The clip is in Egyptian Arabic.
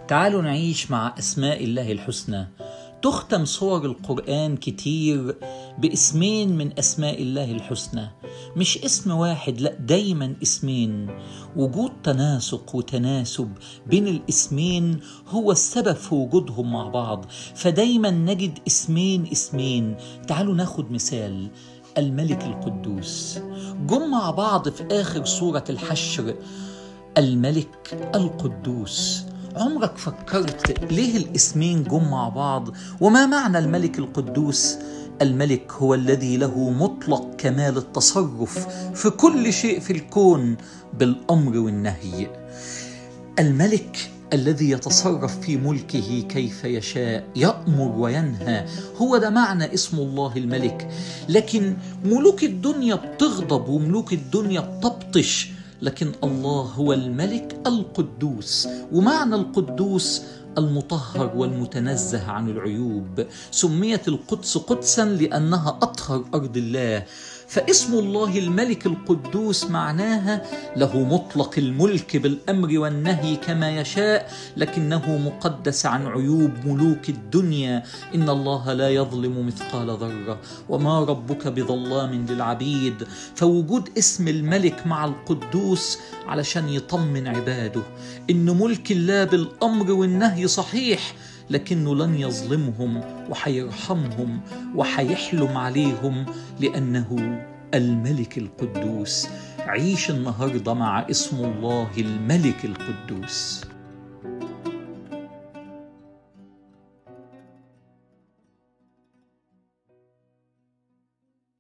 تعالوا نعيش مع أسماء الله الحسنى تختم صور القرآن كتير باسمين من أسماء الله الحسنى مش اسم واحد لا دايما اسمين وجود تناسق وتناسب بين الاسمين هو السبب في وجودهم مع بعض فدايما نجد اسمين اسمين تعالوا ناخد مثال الملك القدوس جم مع بعض في آخر سورة الحشر الملك القدوس عمرك فكرت ليه الاسمين جم مع بعض وما معنى الملك القدوس الملك هو الذي له مطلق كمال التصرف في كل شيء في الكون بالامر والنهي الملك الذي يتصرف في ملكه كيف يشاء يامر وينهى هو ده معنى اسم الله الملك لكن ملوك الدنيا بتغضب وملوك الدنيا بتبطش لكن الله هو الملك القدوس ومعنى القدوس المطهر والمتنزه عن العيوب سميت القدس قدسا لانها اطهر ارض الله فاسم الله الملك القدوس معناها له مطلق الملك بالامر والنهي كما يشاء لكنه مقدس عن عيوب ملوك الدنيا ان الله لا يظلم مثقال ذره وما ربك بظلام للعبيد فوجود اسم الملك مع القدوس علشان يطمن عباده ان ملك الله بالامر والنهي صحيح لكنه لن يظلمهم وحيرحمهم وحيحلم عليهم لانه الملك القدوس عيش النهارده مع اسم الله الملك القدوس